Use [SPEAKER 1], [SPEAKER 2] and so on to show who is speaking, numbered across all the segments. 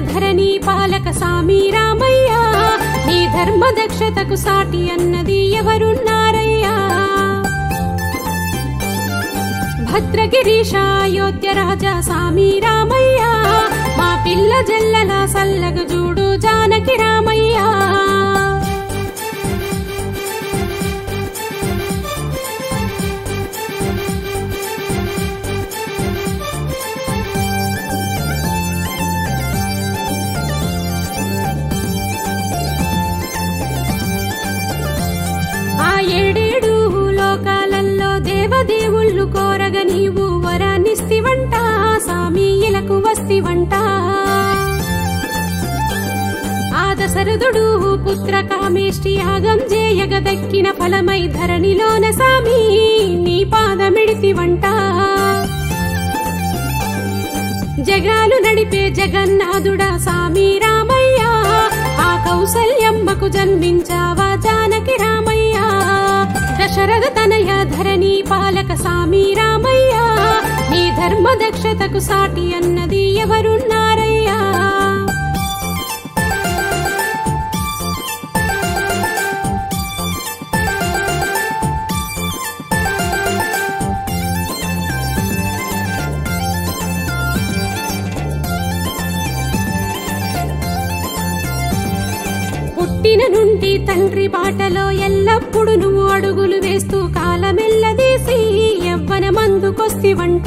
[SPEAKER 1] ధరణి పాలక సామి రామయ్య నీ ధర్మ దక్షతకు సాటి అన్నది ఎవరున్నారయ్యా భద్రగిరీశ అయోధ్య రాజా సామి రామయ్య మా పిల్ల జల్లల సల్లగ చూడు జానకి రామయ్య ఆ ఏడేడు లోకాలల్లో దేవదేవుళ్ళు కోరగ నీవు వరాన్నిస్తివంట సామి ఇలకు వస్తివంట ఆ దశరథుడు పుత్ర కామేష్టి యాగం చేయగ దక్కిన ఫలమై ధరణిలోన సామి నీ పాదమిడితివంట జగాలు నడిపే జగన్నాథుడా సామి రామయ్య ఆ కౌసల్యమ్మకు జన్మించావా జానకి రామయ్య దశరథ తనయ ధరణి పాలక సామి రామయ్య నీ ధర్మ దక్షతకు సాటి అన్నది ఎవరున్నారయ్యా పుట్టిన నుండి తండ్రి బాటలో ఎల్లప్పుడు నువ్వు అడుగులు వేస్తూ కాలమెల్లదీసి యవ్వన మందుకొస్తివంట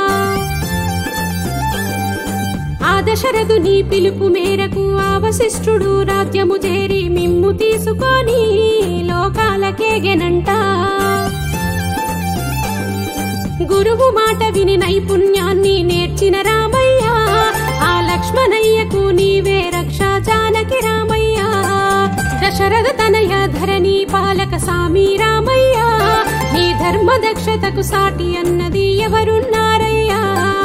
[SPEAKER 1] ఆ దశరథు నీ పిలుపు మేరకు ఆ వశిష్ఠుడు రాజ్యము చేరి మిమ్ము తీసుకొని లోకాలకేగెనంట గురువు మాట విని నైపుణ్యాన్ని నేర్చిన రామయ్య ఆ లక్ష్మణయ్యకు నీవే రక్ష జానకి రామయ్య దశరథ తనయ ధరణి పాలక సామి రామయ్య నీ ధర్మ దక్షతకు సాటి అన్నది ఎవరున్నారయ్యా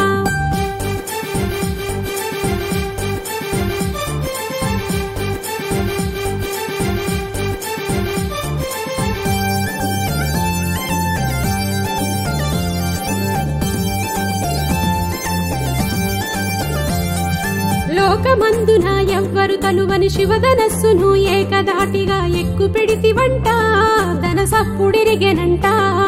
[SPEAKER 1] లోకమందున ఎవ్వరు తలువని శివధనస్సును ఏకదాటిగా ఎక్కు పెడితివంట ధన సప్పుడిరిగెనంట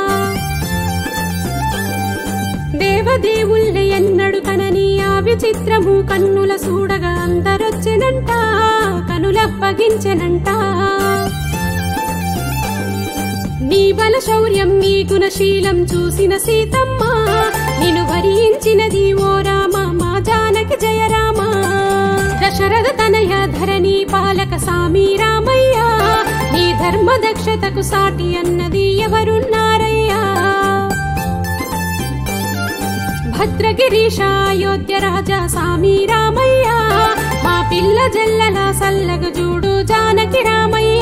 [SPEAKER 1] దేవదేవుల్ని ఎన్నడు కనని ఆ విచిత్రము కన్నుల చూడగా అందరొచ్చెనంట కనులప్పగించెనంట నీ బల శౌర్యం నీ గుణశీలం చూసిన సీతమ్మ నిన్ను వరించినది ఓ రామ మా జానకి జయ రామ దశరథ తనయ ధరణి పాలక సామి రామయ్య నీ ధర్మ దక్షతకు సాటి అన్నది ఎవరున్నారయ్యా భద్రగిరీశ అయోధ్య రాజా సామి రామయ్య మా పిల్ల జల్లల సల్లగ చూడు జానకి రామయ్య